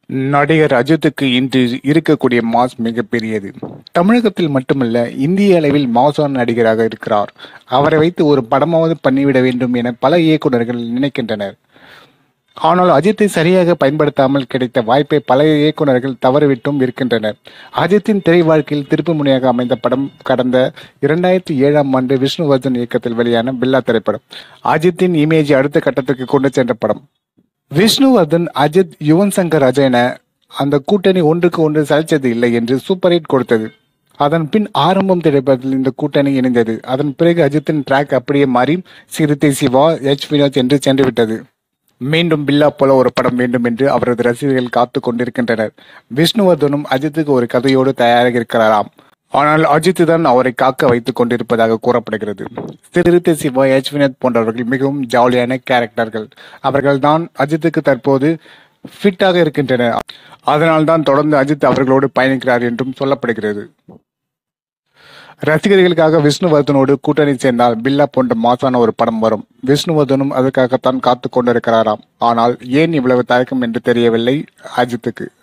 நடிகர் அஜித்துக்கு இன்று இருக்கக்கூடிய மாஸ் மிகப்பெரியது தமிழகத்தில் மட்டுமல்ல இந்திய அளவில் மாசான நடிகராக இருக்கிறார் அவரை வைத்து ஒரு படமாவது பண்ணிவிட வேண்டும் என பல இயக்குனர்கள் நினைக்கின்றனர் ஆனால் அஜித்தை சரியாக பயன்படுத்தாமல் கிடைத்த வாய்ப்பை பல இயக்குனர்கள் தவறவிட்டும் இருக்கின்றனர் அஜித்தின் திரை வாழ்க்கையில் திருப்பு முனையாக அமைந்த படம் கடந்த இரண்டாயிரத்தி ஏழாம் ஆண்டு விஷ்ணுவர்தன் இயக்கத்தில் வெளியான பில்லா திரைப்படம் அஜித்தின் இமேஜ் அடுத்த கட்டத்துக்கு கொண்டு சென்ற படம் விஷ்ணுவர்தன் அஜித் யுவன் சங்கர் ராஜா என அந்த கூட்டணி ஒன்றுக்கு ஒன்று சலிச்சது இல்லை என்று சூப்பர் ஹிட் கொடுத்தது அதன் பின் ஆரம்பம் திரைப்படத்தில் இந்த கூட்டணி இணைந்தது அதன் பிறகு அஜித்தின் ட்ராக் அப்படியே மாறி சிறுத்தை சிவா எச் வினோத் என்று சென்று விட்டது மீண்டும் பில்லா போல ஒரு படம் வேண்டும் என்று அவரது ரசிகர்கள் காத்து கொண்டிருக்கின்றனர் விஷ்ணுவர்தனும் அஜித்துக்கு ஒரு கதையோடு தயாராக இருக்கிறாராம் ஆனால் அஜித் தான் அவரை காக்க வைத்துக் கொண்டிருப்பதாக கூறப்படுகிறது சிறுத்தை சிவா எச் வினோத் போன்றவர்கள் மிகவும் ஜாலியான கேரக்டர்கள் அவர்கள் தான் அஜித்துக்கு தற்போது ஃபிட்டாக இருக்கின்றனர் அதனால்தான் தொடர்ந்து அஜித் அவர்களோடு பயணிக்கிறார் என்றும் சொல்லப்படுகிறது ரசிகர்களுக்காக விஷ்ணுவர்தனோடு கூட்டணி சேர்ந்தால் பில்லா போன்ற மாசான ஒரு படம் வரும் விஷ்ணுவர்தனும் அதற்காகத்தான் காத்து கொண்டிருக்கிறாராம் ஆனால் ஏன் இவ்வளவு தயக்கம் என்று தெரியவில்லை அஜித்துக்கு